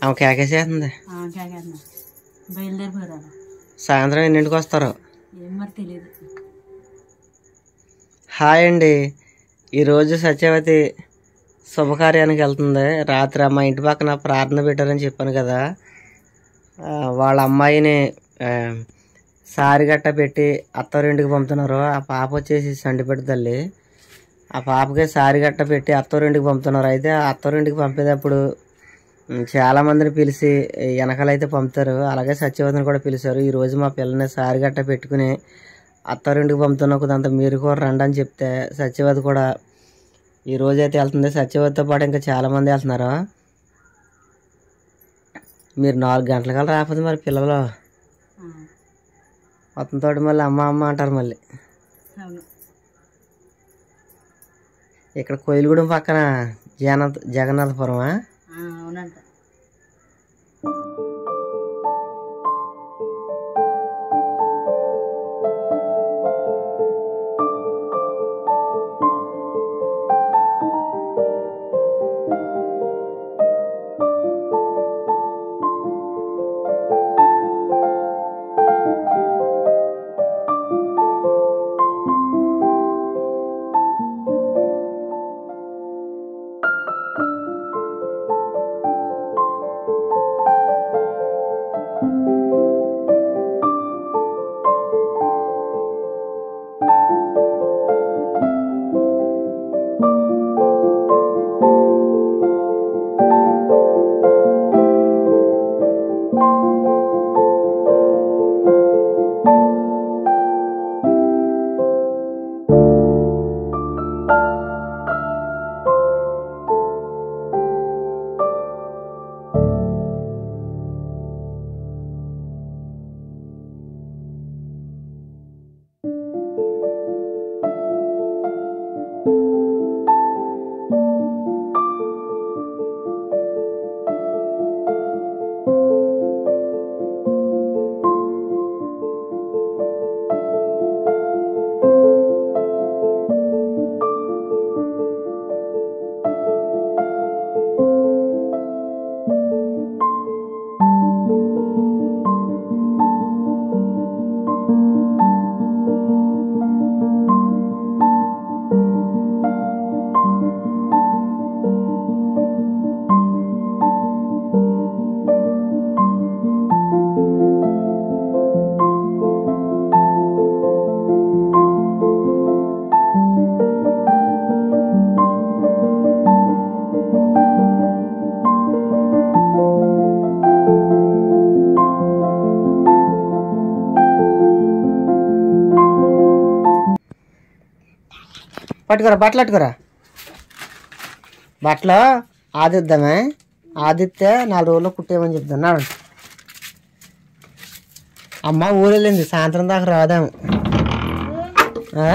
ఆమె కేకేసేస్తుంది కేకేస్తున్నా బయలుదేరిపోయారు సాయంత్రం ఎన్నింటికి వస్తారు ఏం మరి తెలియదు హాయ్ అండి ఈరోజు సత్యవతి శుభకార్యానికి వెళ్తుంది రాత్రి మా ఇంటి పక్కన ప్రార్థన పెట్టారని చెప్పాను కదా ఆ, వాళ్ళ అమ్మాయిని ఆ, సారి గట్ట పెట్టి అత్తవారింటికి పంపుతున్నారు ఆ పాప వచ్చేసి సండిపెట్టు తల్లి ఆ పాపకి సారి గట్ట పెట్టి అత్తవారింటికి పంపుతున్నారు అయితే ఆ అత్తవారింటికి పంపేటప్పుడు ఉమ్, చాలా మందిని పిలిచి వెనకాలైతే పంపుతారు అలాగే సత్యవతిని కూడా పిలిచారు ఈ రోజు మా పిల్లని సారి గట్ట పెట్టుకుని అత్తారింటికి పంపుతున్న కొంత మీరు కూడా రండి అని చెప్తే సత్యవతి కూడా ఈ రోజు అయితే వెళ్తుంది సత్యవతితో పాటు ఇంకా చాలా మంది వెళ్తున్నారు మీరు నాలుగు గంటలకల్లా రాకపోతే మరి పిల్లలు మొత్తం తోటి మళ్ళీ అమ్మ అమ్మ అంటారు మళ్ళీ అవును ఇక్కడ కోయిలగూడెం పక్కన జగన్నాథ్ జగన్నాథపురమా ఆ, అవునంట పట్టుకోరా బట్టలు పట్టుకోరా బట్టలు ఆదిద్దామే ఆదిత్య నాలుగు రోజుల్లో కుట్టేయమని చెప్తున్నాడు అమ్మ ఊరు వెళ్ళింది సాయంత్రం దాకా రాదాము ఆ?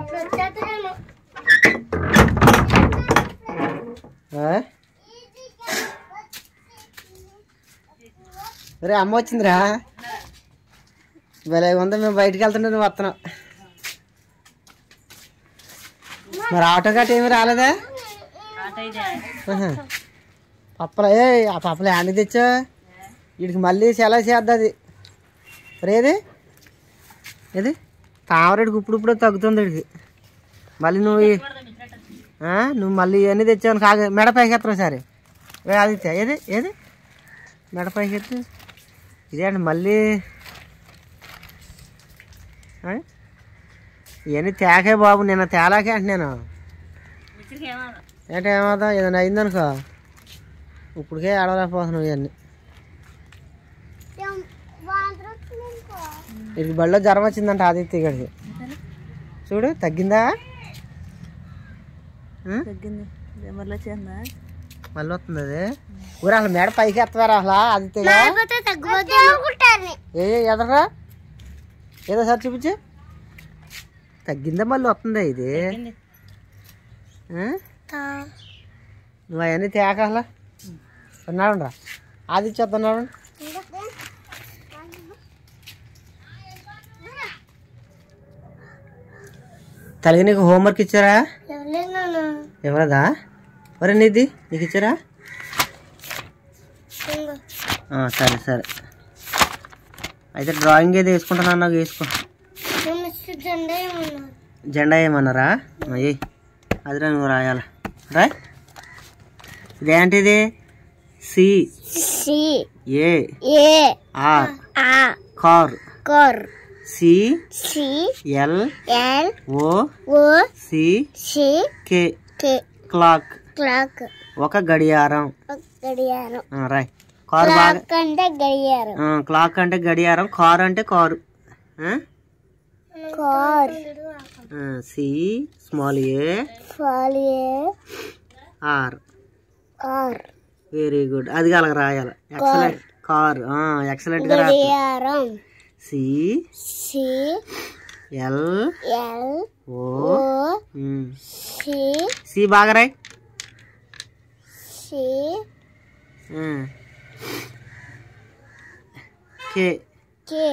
ఆ? రే అమ్మ వచ్చిందిరా భలే ఉందా మేము బయటికి వెళ్తుంటే నువ్వు వస్తున్నావు మరి ఆటో గట్ట ఏమి రాలేదా ఆహా. పప్పలు ఏ ఆ పప్పలు యాండి తెచ్చా వీడికి మళ్ళీ సెలవు చేద్దది రేది ఏది తామరెడికి ఇప్పుడు ఇప్పుడు తగ్గుతుంది వీడికి మళ్ళీ నువ్వు ఈ- ఆ? నువ్వు మళ్ళీ ఇవన్నీ తెచ్చావు కాదు మెడ పైకి ఎత్తరు సరే ఏ ఆదిత్య ఏది ఏది మెడ పైకి ఎత్తు ఇదే అండి మళ్ళీ ఆ? ఇవన్నీ తేకే బాబు నిన్న తేలాకే అంటున్నాను ఏంటో ఏమవుతా ఏదైనా అయిందనుకో ఇప్పటికే ఆడలేకపోతున్నావు ఇవన్నీ వీడికి బడిలో జ్వరం వచ్చిందంట ఆదిత్య గడికి చూడు తగ్గిందా ఆ? తగ్గింది మళ్ళీ చేందా మళ్ళీ వస్తుంది అది ఊరు అసలు మేడ పైకి ఎత్తవారా అసలు ఆదిత్యగా ఏ ఏ, ఎదరా ఏదో సార్ చూపించు తగ్గిందా మళ్ళీ వస్తుందా ఇది ఆ? నువ్వు అవన్నీ తేక అసలు ఉన్నాడు రా ఆదిత్య వస్తున్నాడు తలగి నీకు హోంవర్క్ ఇచ్చారా ఎవరదా ఒరే నీది నీకు ఇచ్చారా ఆ, సరే సరే అయితే డ్రాయింగ్ ఏది వేసుకుంటున్నా నాకు వేసుకో జెండా ఏమన్నారా అయ్యి అది రా నువ్వు రాయాల రా ఇదేంటిది C C A A R ఆ కార్ కోర్ C C L L O O C C K K clock clock ఒక గడియారం గడియారం ఆ, రాయ్ కారు బాగా క్లాక్ అంటే గడియారం ఆ, క్లాక్ అంటే గడియారం కారు అంటే కారు ఆ? కార్ ఆ, సి స్మాల్ ఏ ఫాలియే ఆర్ కార్ వెరీ గుడ్ అది అలాగ రాయాలి ఎక్సలెంట్ కార్ ఎక్సలెంట్ గా రాయాలి గడియారం C C L L O O um. C C బాగా రాయ్ సి ఉమ్. కే కే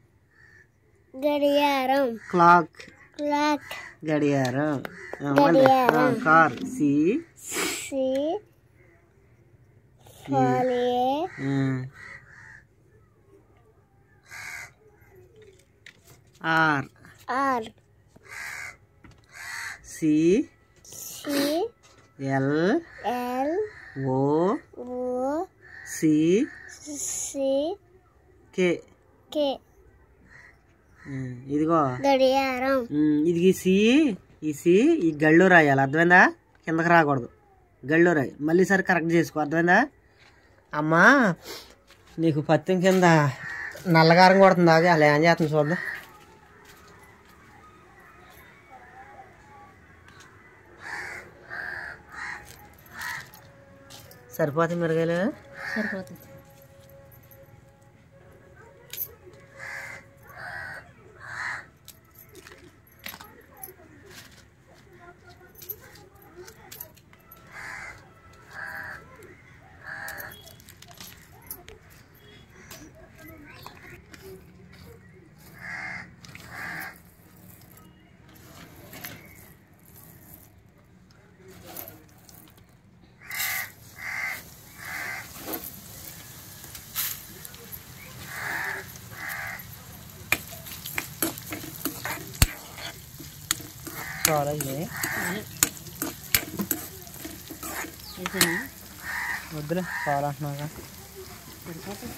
గడియారం క్లాక్ క్లాక్ గడియారం ఆ, మళ్ళీ ఆ, కార్ సి సి ఫాలియే um. R R C C L L O O C C K K um, ఇదిగో గడియారం ఉమ్, ఇది ఈ సి ఈ సి ఈ గళ్ళు రాయాలి అర్థమైందా కిందకి రాకూడదు గళ్ళు రాయి మళ్ళీ సరి కరెక్ట్ చేసుకో అర్థమైందా అమ్మా నీకు పత్యం కింద నల్లగారం కొడుతుంది ఆగి అలా ఏం చేస్తుంది చూద్దాం సరిపోతాయి మిరగాయలు సరిపోతుంది చాలా ఇవి వేసినా వద్దులే చాలా అంటున్నాగా సరిపోతుంది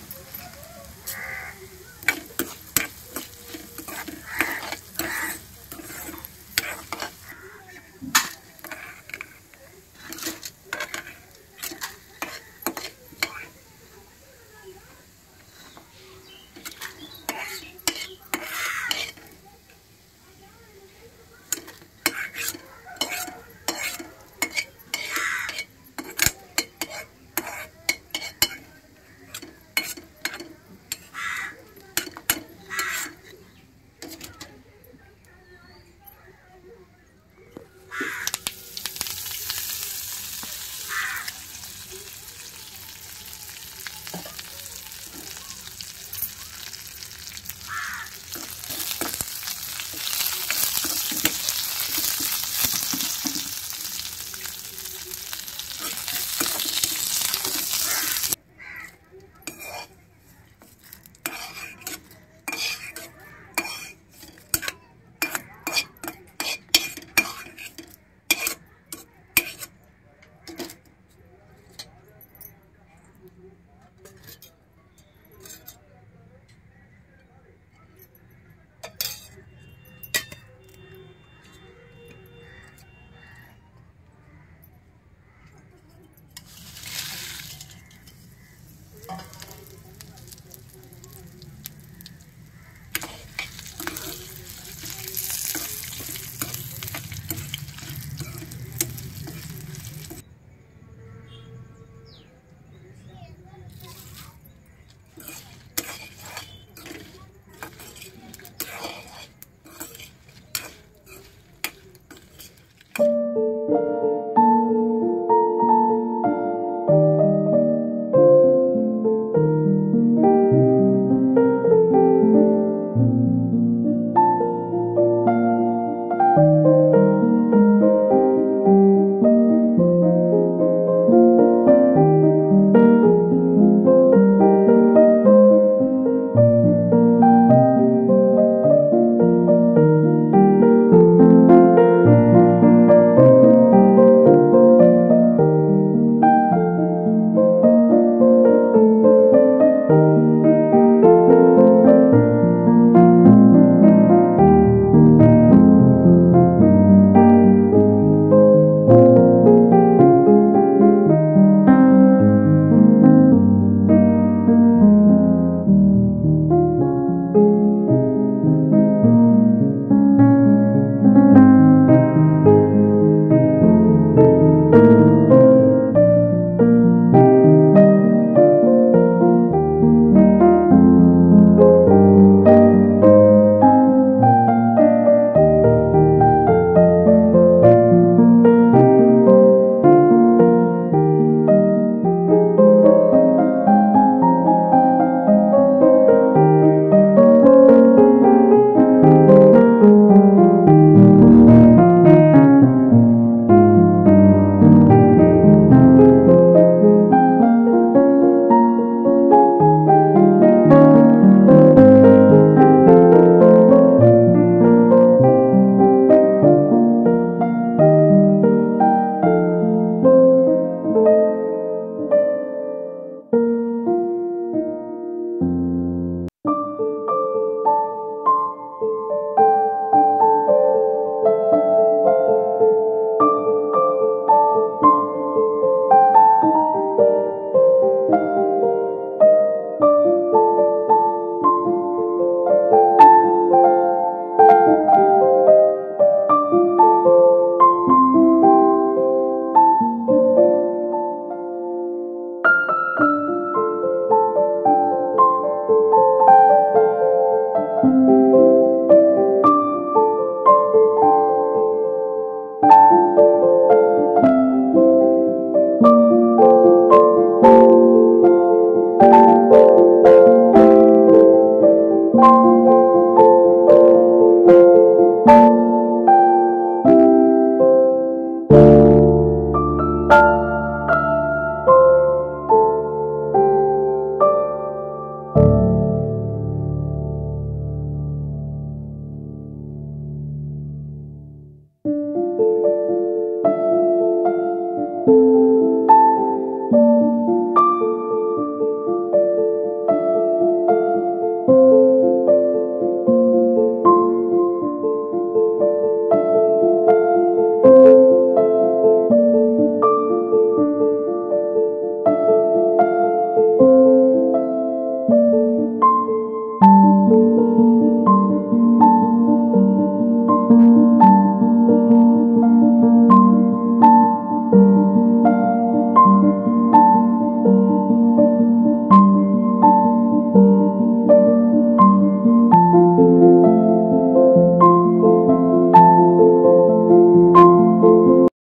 ఆ